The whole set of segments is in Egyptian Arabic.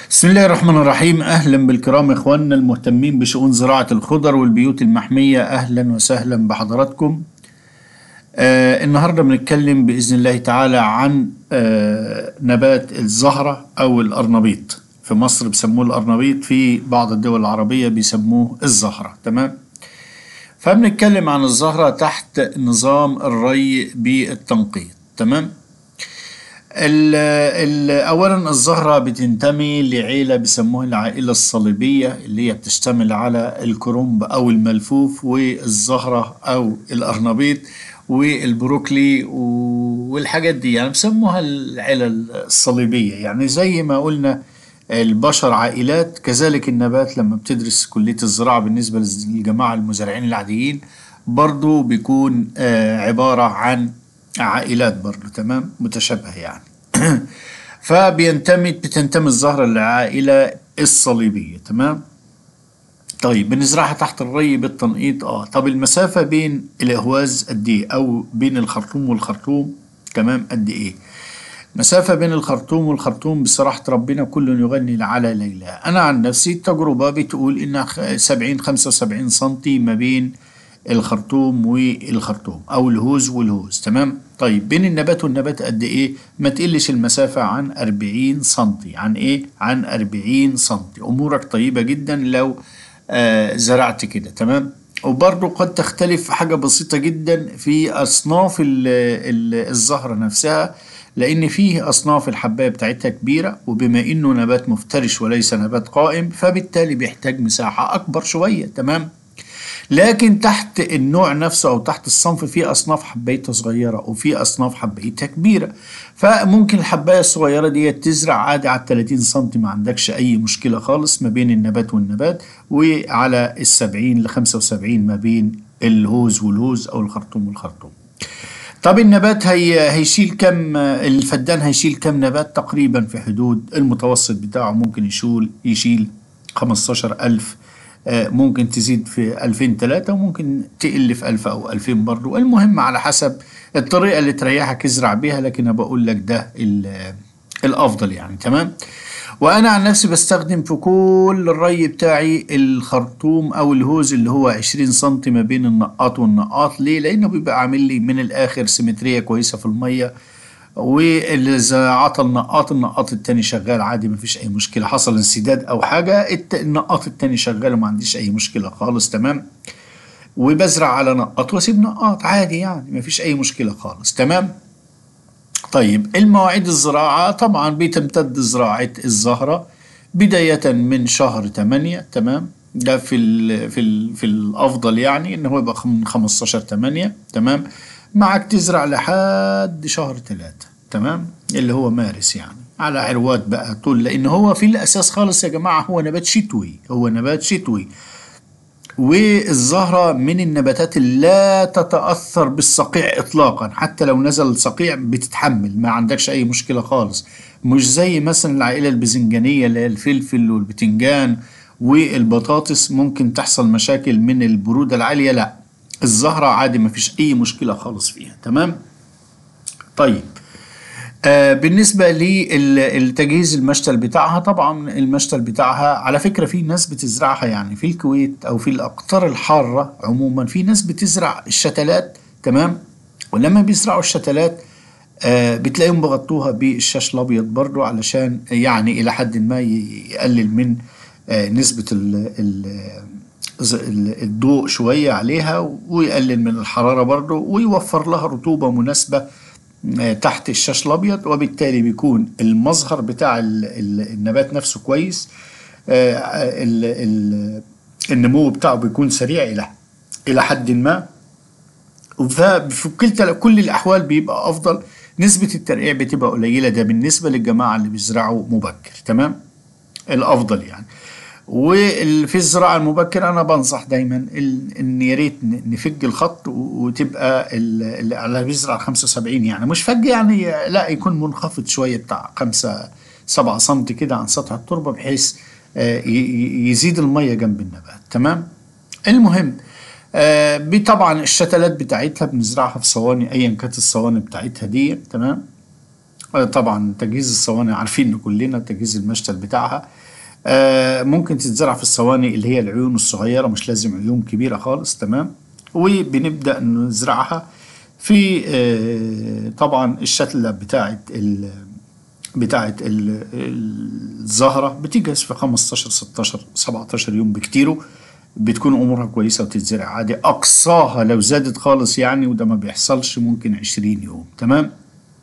بسم الله الرحمن الرحيم اهلا بالكرام اخواننا المهتمين بشؤون زراعة الخضر والبيوت المحمية اهلا وسهلا بحضراتكم آه النهاردة بنتكلم بإذن الله تعالى عن آه نبات الزهرة أو الأرنبيط في مصر بيسموه الأرنبيط في بعض الدول العربية بيسموه الزهرة تمام فبنتكلم عن الزهرة تحت نظام الري بالتنقيط تمام ال ال اولا الزهره بتنتمي لعيله بيسموها العائله الصليبيه اللي هي بتشتمل على الكرنب او الملفوف والزهره او الارنبيط والبروكلي والحاجات دي يعني بيسموها العيله الصليبيه يعني زي ما قلنا البشر عائلات كذلك النبات لما بتدرس كليه الزراعه بالنسبه للجماعه المزارعين العاديين برضو بيكون عباره عن عائلات برضه تمام متشابهة يعني فبينتمي بتنتمي الزهرة للعائلة الصليبية تمام طيب بنزرعها تحت الري بالتنقيط اه طب المسافة بين الأهواز قد ايه أو بين الخرطوم والخرطوم تمام قد ايه مسافة بين الخرطوم والخرطوم بصراحة ربنا كل يغني على ليلى أنا عن نفسي التجربة بتقول إنها سبعين خمسة وسبعين سنتي ما بين الخرطوم والخرطوم او الهوز والهوز تمام طيب بين النبات والنبات قد ايه ما تقلش المسافة عن 40 سنتي عن ايه عن 40 سنتي امورك طيبة جدا لو آه زرعت كده تمام وبرضه قد تختلف في حاجة بسيطة جدا في أصناف ال ال الزهرة نفسها لأن فيه أصناف الحباية بتاعتها كبيرة وبما إنه نبات مفترش وليس نبات قائم فبالتالي بيحتاج مساحة أكبر شوية تمام لكن تحت النوع نفسه او تحت الصنف في اصناف حبايتها صغيره وفي اصناف حبايتها كبيره فممكن الحبايه الصغيره دي تزرع عادي على 30 سم ما عندكش اي مشكله خالص ما بين النبات والنبات وعلى ال 70 ل 75 ما بين الهوز والهوز او الخرطوم والخرطوم طب النبات هي هيشيل كم الفدان هيشيل كم نبات تقريبا في حدود المتوسط بتاعه ممكن يشيل يشيل 15000 ممكن تزيد في 2003 وممكن تقل في 1000 او 2000 برضه المهم على حسب الطريقه اللي تريحك ازرع بيها لكن انا بقول لك ده الافضل يعني تمام وانا عن نفسي بستخدم في كل الري بتاعي الخرطوم او الهوز اللي هو 20 سم ما بين النقاط والنقاط ليه لانه بيبقى عامل لي من الاخر سيمتريه كويسه في الميه واذا عطى النقاط النقاط التاني شغال عادي مفيش اي مشكله حصل انسداد او حاجه النقاط التاني شغال وما عنديش اي مشكله خالص تمام وبزرع على نقاط واسيب نقاط عادي يعني مفيش اي مشكله خالص تمام طيب المواعيد الزراعه طبعا بتمتد زراعه الزهره بدايه من شهر 8 تمام ده في ال في ال في الافضل يعني ان هو يبقى من 15 8 تمام معك تزرع لحد شهر ثلاثة تمام اللي هو مارس يعني على عروات بقى طول لان هو في الاساس خالص يا جماعة هو نبات شتوي هو نبات شتوي والزهرة من النباتات اللي لا تتأثر بالصقيع إطلاقا حتى لو نزل صقيع بتتحمل ما عندكش أي مشكلة خالص مش زي مثلا العائلة الباذنجانية اللي هي الفلفل والبتنجان والبطاطس ممكن تحصل مشاكل من البرودة العالية لا الزهرة عادي ما فيش أي مشكلة خالص فيها تمام طيب آه بالنسبة للتجهيز المشتل بتاعها طبعا المشتل بتاعها على فكرة في ناس بتزرعها يعني في الكويت أو في الأقطار الحارة عموما في ناس بتزرع الشتلات تمام ولما بيزرعوا الشتلات آه بتلاقيهم بغطوها بالشاش الأبيض برضو علشان يعني إلى حد ما يقلل من آه نسبة ال ال الضوء شوية عليها ويقلل من الحرارة برضه ويوفر لها رطوبة مناسبة تحت الشاش الأبيض وبالتالي بيكون المظهر بتاع النبات نفسه كويس النمو بتاعه بيكون سريع إلى إلى حد ما ففي كلتا كل الأحوال بيبقى أفضل نسبة الترقيع بتبقى قليلة ده بالنسبة للجماعة اللي بيزرعوا مبكر تمام الأفضل يعني وفي الزراعة المبكرة أنا بنصح دايما إن يا ريت نفج الخط وتبقى اللي على بيزرع 75 يعني مش فج يعني لا يكون منخفض شوية بتاع 5 7 سم كده عن سطح التربة بحيث يزيد المية جنب النبات تمام المهم طبعا الشتلات بتاعتها بنزرعها في صواني ايا كانت الصواني بتاعتها دي تمام آه، طبعا تجهيز الصواني عارفين كلنا تجهيز المشتل بتاعها آه، ممكن تتزرع في الصواني اللي هي العيون الصغيرة مش لازم عيون كبيرة خالص تمام وبنبدأ نزرعها في آه، طبعا الشتلة بتاعت ال بتاعت ال- الزهرة بتجهز في 15 16 17 يوم بكتيره بتكون امورها كويسة وتتزرع عادي اقصاها لو زادت خالص يعني وده ما بيحصلش ممكن 20 يوم تمام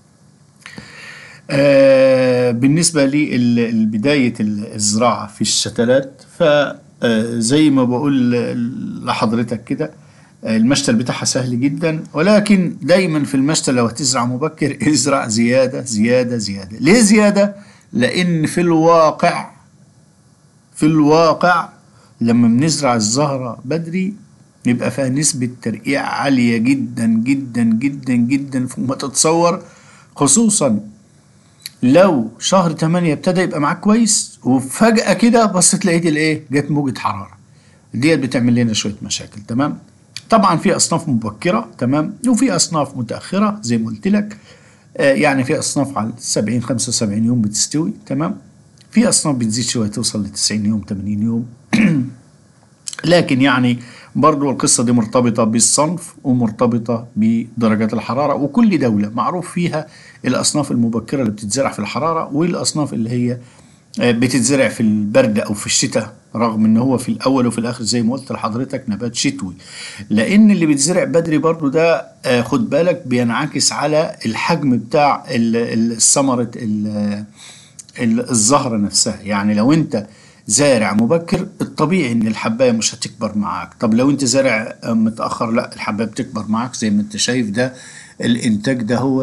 آه بالنسبة لبداية الزراعة في الشتلات فزي ما بقول لحضرتك كده آه، المشتل بتاعها سهل جدا ولكن دايما في المشتل لو هتزرع مبكر ازرع زيادة زيادة زيادة ليه زيادة؟ لأن في الواقع في الواقع لما بنزرع الزهرة بدري يبقى فيها نسبة ترقيع عالية جدا جدا جدا جدا فوق ما تتصور خصوصا لو شهر 8 ابتدى يبقى معاك كويس وفجأة كده بصيت لقيت الايه جت موجة حرارة ديت بتعمل لنا شوية مشاكل تمام طبعا في اصناف مبكرة تمام وفي اصناف متأخرة زي ما قلت لك آه يعني في اصناف على 70 75 يوم بتستوي تمام في اصناف بتزيد شوية توصل ل 90 يوم 80 يوم لكن يعني برضو القصة دي مرتبطة بالصنف ومرتبطة بدرجات الحرارة وكل دولة معروف فيها الأصناف المبكرة اللي بتتزرع في الحرارة والأصناف اللي هي آه، بتتزرع في البرد أو في الشتاء رغم إن هو في الأول وفي الآخر زي ما قلت لحضرتك نبات شتوي لأن اللي بيتزرع بدري برضو ده آه، خد بالك بينعكس على الحجم بتاع ال- ال- الثمرة ال- ال- الزهرة نفسها يعني لو انت زارع مبكر الطبيعي ان الحباية مش هتكبر معاك طب لو انت زارع متأخر لا الحباية بتكبر معاك زي ما انت شايف ده الانتاج ده هو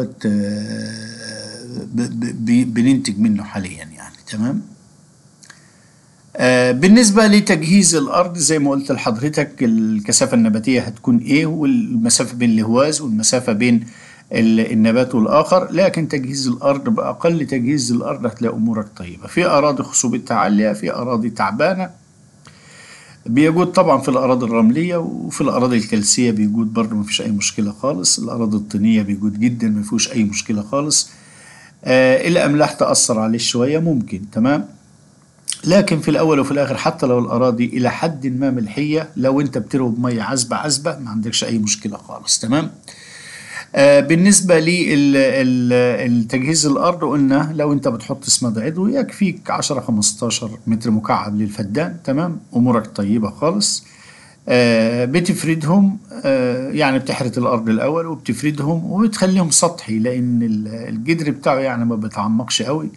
بننتج منه حاليا يعني تمام آه، بالنسبة لتجهيز الأرض زي ما قلت لحضرتك الكثافة النباتية هتكون إيه والمسافة بين الهواز والمسافة بين ال- النبات والآخر لكن تجهيز الأرض بأقل تجهيز الأرض هتلاقي أمورك طيبة في أراضي خصوبتها عالية في أراضي تعبانة بيجود طبعا في الأراضي الرملية وفي الأراضي الكلسية بيجود برضه مفيش أي مشكلة خالص الأراضي الطينية بيجود جدا مفيهوش أي مشكلة خالص آه الأملاح تأثر عليه شوية ممكن تمام لكن في الاول وفي الاخر حتى لو الاراضي الى حد ما ملحيه لو انت بتروي بميه عذبه عذبه ما عندكش اي مشكله خالص تمام آه بالنسبه للتجهيز الارض قلنا لو انت بتحط سماد عضوي يكفيك 10 15 متر مكعب للفدان تمام امورك طيبه خالص آه بتفردهم آه يعني بتحرث الارض الاول وبتفردهم وبتخليهم سطحي لان ال- الجدر بتاعه يعني ما بيتعمقش قوي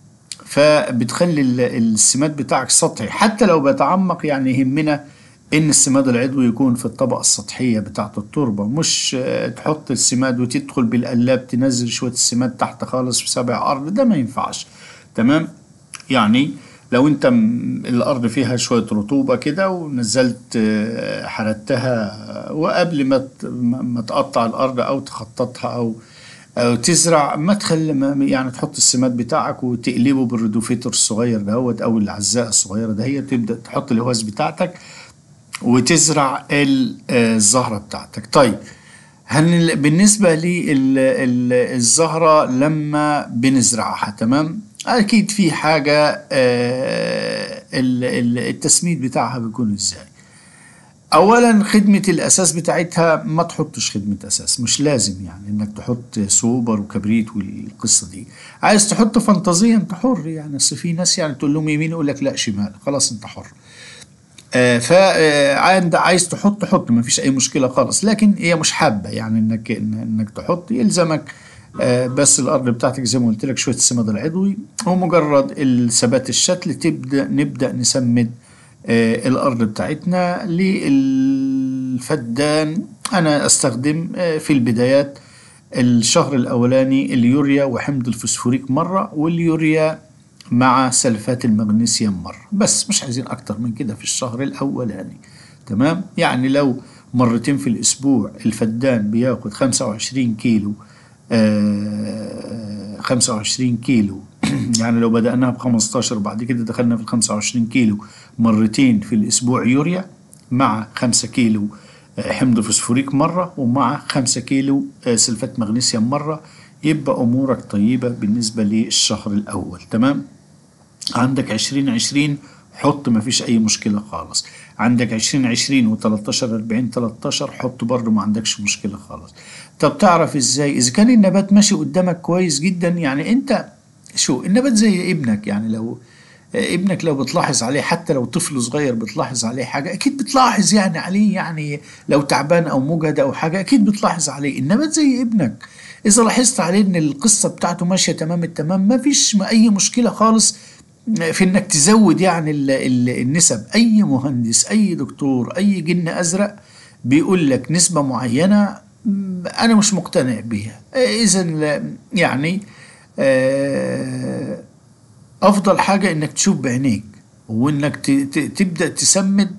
فبتخلي ال- السماد بتاعك سطحي حتى لو بيتعمق يعني يهمنا ان السماد العضوي يكون في الطبقة السطحية بتاعة التربة مش آه، تحط السماد وتدخل بالقلاب تنزل شوية السماد تحت خالص في سبع ارض ده ما ينفعش تمام يعني لو انت م- الارض فيها شوية رطوبة كده ونزلت آه، حردتها وقبل ما ت- ما ما تقطع الارض او تخططها او أو تزرع ما تخلي ما- يعني تحط السماد بتاعك وتقلبه بالريدوفيتر الصغير دهوت او العزاء الصغيرة ده هي تبدأ تحط الهواز بتاعتك وتزرع ال- آه، الزهرة بتاعتك طيب هن بالنسبة للزهرة لما بنزرعها تمام أكيد في حاجة آه، ال- ال- التسميد بتاعها بيكون إزاي اولا خدمة الاساس بتاعتها ما تحطش خدمة اساس مش لازم يعني انك تحط سوبر وكبريت والقصة دي عايز تحط فانتازيا انت حر يعني اصل في ناس يعني تقول لهم يمين يقول لك لا شمال خلاص انت حر آه فعند عايز تحط حط ما فيش اي مشكلة خالص لكن هي مش حابة يعني انك إن- انك تحط يلزمك آه بس الارض بتاعتك زي ما قلت لك شوية السماد العضوي ومجرد الثبات الشتل تبدأ نبدأ نسمد آه، الأرض بتاعتنا للفدان أنا أستخدم آه، في البدايات الشهر الأولاني اليوريا وحمض الفوسفوريك مرة واليوريا مع سلفات المغنيسيوم مرة بس مش عايزين أكتر من كده في الشهر الأولاني تمام يعني لو مرتين في الأسبوع الفدان بياخد 25 كيلو آه 25 كيلو يعني لو بدأناها ب 15 وبعد كده دخلنا في ال 25 كيلو مرتين في الأسبوع يوريا مع 5 كيلو آه، حمض فوسفوريك مرة ومع 5 كيلو آه، سلفات مغنيسيوم مرة يبقى أمورك طيبة بالنسبة للشهر الأول تمام عندك عشرين عشرين حط ما فيش أي مشكلة خالص عندك عشرين عشرين وتلاتاشر أربعين تلاتاشر حط برضه ما عندكش مشكلة خالص طب تعرف إزاي إذا كان النبات ماشي قدامك كويس جدا يعني أنت شو النبات زي ابنك يعني لو ابنك لو بتلاحظ عليه حتى لو طفل صغير بتلاحظ عليه حاجة أكيد بتلاحظ يعني عليه يعني لو تعبان أو مجهد أو حاجة أكيد بتلاحظ عليه النبات زي ابنك إذا لاحظت عليه إن القصة بتاعته ماشية تمام التمام ما فيش أي مشكلة خالص في إنك تزود يعني ال ال النسب أي مهندس أي دكتور أي جن أزرق بيقول لك نسبة معينة أنا مش مقتنع بيها إذا يعني آه افضل حاجه انك تشوف بعينيك وانك تبدا تسمد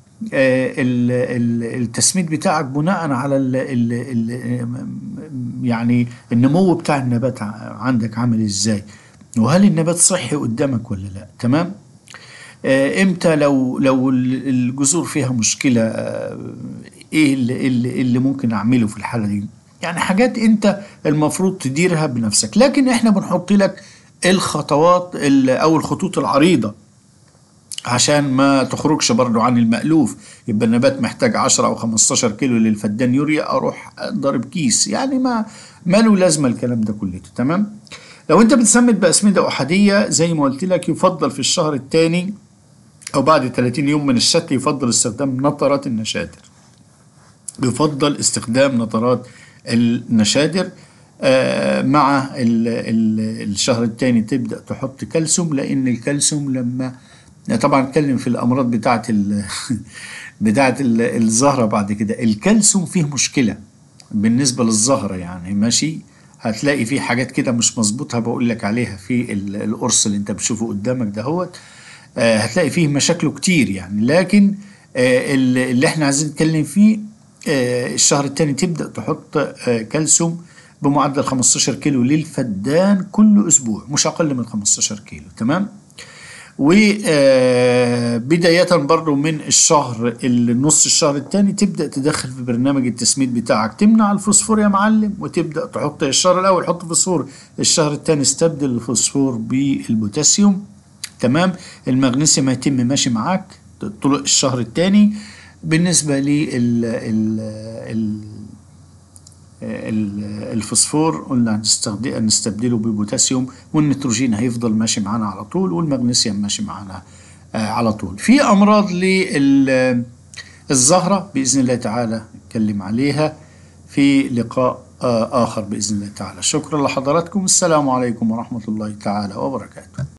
التسميد بتاعك بناء على ال ال ال يعني النمو بتاع النبات عندك عامل ازاي وهل النبات صحي قدامك ولا لا تمام امتى لو لو الجذور فيها مشكله ايه اللي, اللي, اللي ممكن اعمله في الحاله دي يعني حاجات انت المفروض تديرها بنفسك لكن احنا بنحط لك الخطوات او الخطوط العريضة عشان ما تخرجش برضو عن المألوف يبقى النبات محتاج 10 او 15 كيلو للفدان يوريا اروح ضارب كيس يعني ما ما له لازمه الكلام ده كله تمام لو انت بتسمد باسمده احاديه زي ما قلت لك يفضل في الشهر الثاني او بعد 30 يوم من الشتل يفضل استخدام نطرات النشادر يفضل استخدام نطرات النشادر آه مع ال ال الشهر الثاني تبدا تحط كالسيوم لان الكالسيوم لما طبعا اتكلم في الامراض بتاعه بتاعه الزهره بعد كده الكالسيوم فيه مشكله بالنسبه للزهره يعني ماشي هتلاقي فيه حاجات كده مش مظبوطه بقول لك عليها في القرص اللي انت بتشوفه قدامك دهوت آه هتلاقي فيه مشاكله كتير يعني لكن آه اللي احنا عايزين نتكلم فيه الشهر الثاني تبدا تحط كالسيوم بمعدل 15 كيلو للفدان كل اسبوع مش اقل من 15 كيلو تمام وبداية برضو من الشهر النص الشهر الثاني تبدأ تدخل في برنامج التسميد بتاعك تمنع الفوسفور يا معلم وتبدأ تحط الشهر الأول حط فوسفور الشهر الثاني استبدل الفوسفور بالبوتاسيوم تمام المغنيسيوم هيتم ماشي معاك طول الشهر الثاني بالنسبة لل الفوسفور قلنا هنستبدله ببوتاسيوم والنيتروجين هيفضل ماشي معانا على طول والمغنيسيوم ماشي معانا على طول في امراض للزهره باذن الله تعالى نتكلم عليها في لقاء اخر باذن الله تعالى شكرا لحضراتكم السلام عليكم ورحمه الله تعالى وبركاته